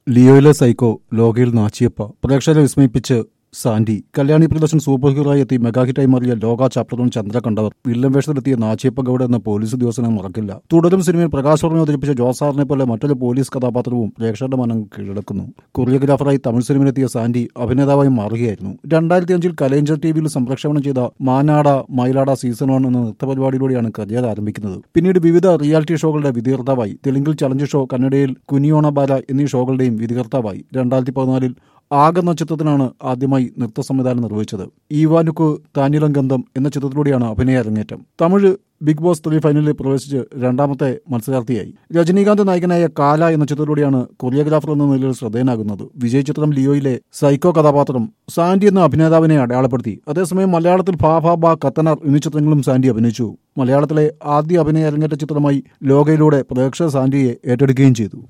ലിയോയിലെ psycho ലോകയിൽ നാച്ചിയപ്പ പ്രേക്ഷകരെ വിസ്മയിപ്പിച്ച് സാൻഡി കല്യാണി പ്രിയദർശൻ സൂപ്പർ ഹീറോയായി എത്തി മെഗാഹിറ്റായി മാറിയ ലോക ചാപ്റ്ററും ചന്ദ്ര കണ്ടവർ വില്ലൻ വേഷത്തിലെത്തിയ നാച്ചിയപ്പ ഗൌഡ എന്ന പോലീസ് ഉദ്യോഗസ്ഥനെ മറക്കില്ല തുടരും സിനിമയിൽ പ്രകാശ് വർമ്മ അവതരിപ്പിച്ച ജോസാറിനെ പോലെ മറ്റൊരു പോലീസ് കഥാപാത്രവും പ്രേക്ഷകരുടെ മനം കീഴടക്കുന്നു കൊറിയോഗ്രാഫറായി തമിഴ് സിനിമയിലെത്തിയ സാൻഡി അഭിനേതാവായി മാറുകയായിരുന്നു രണ്ടായിരത്തി അഞ്ചിൽ കലേഞ്ചർ ടി വിയിൽ സംപ്രേഷണം ചെയ്ത മാനാട മയിലാട സീസൺ വൺ എന്ന നൃത്തപരിപാടിയിലൂടെയാണ് കരിയർ ആരംഭിക്കുന്നത് പിന്നീട് വിവിധ റിയാലിറ്റി ഷോകളുടെ വിധികർത്താവായി തെലുങ്കിൽ ചലഞ്ച് ഷോ കന്നഡയിൽ കുനിയോണ ബാല എന്നീ ഷോകളുടെയും വിധികർത്താവായി രണ്ടായിരത്തി പതിനാലിൽ ആഗ എന്ന ചിത്രത്തിനാണ് ആദ്യമായി നൃത്ത സംവിധാനം നിർവഹിച്ചത് ഈവാനുക്കു താനിലം ഗന്ധം എന്ന ചിത്രത്തിലൂടെയാണ് അഭിനയ അരങ്ങേറ്റം തമിഴ് ബിഗ് ബോസ് ത്രീ ഫൈനലിൽ പ്രവേശിച്ച് രണ്ടാമത്തെ മത്സരാർത്ഥിയായി രജനീകാന്ത് നായകനായ കാല എന്ന ചിത്രത്തിലൂടെയാണ് കൊറിയോഗ്രാഫർ എന്ന നിലയിൽ ശ്രദ്ധേയനാകുന്നത് വിജയ് ചിത്രം ലിയോയിലെ സൈക്കോ കഥാപാത്രം സാൻഡി എന്ന അഭിനേതാവിനെ അടയാളപ്പെടുത്തി അതേസമയം മലയാളത്തിൽ ഫാഫ ബ കത്തനാർ എന്നീ ചിത്രങ്ങളും സാൻഡി അഭിനയിച്ചു മലയാളത്തിലെ ആദ്യ അഭിനയ അരങ്ങേറ്റ ചിത്രമായി ലോകയിലൂടെ പ്രേക്ഷക സാൻഡിയെ ഏറ്റെടുക്കുകയും ചെയ്തു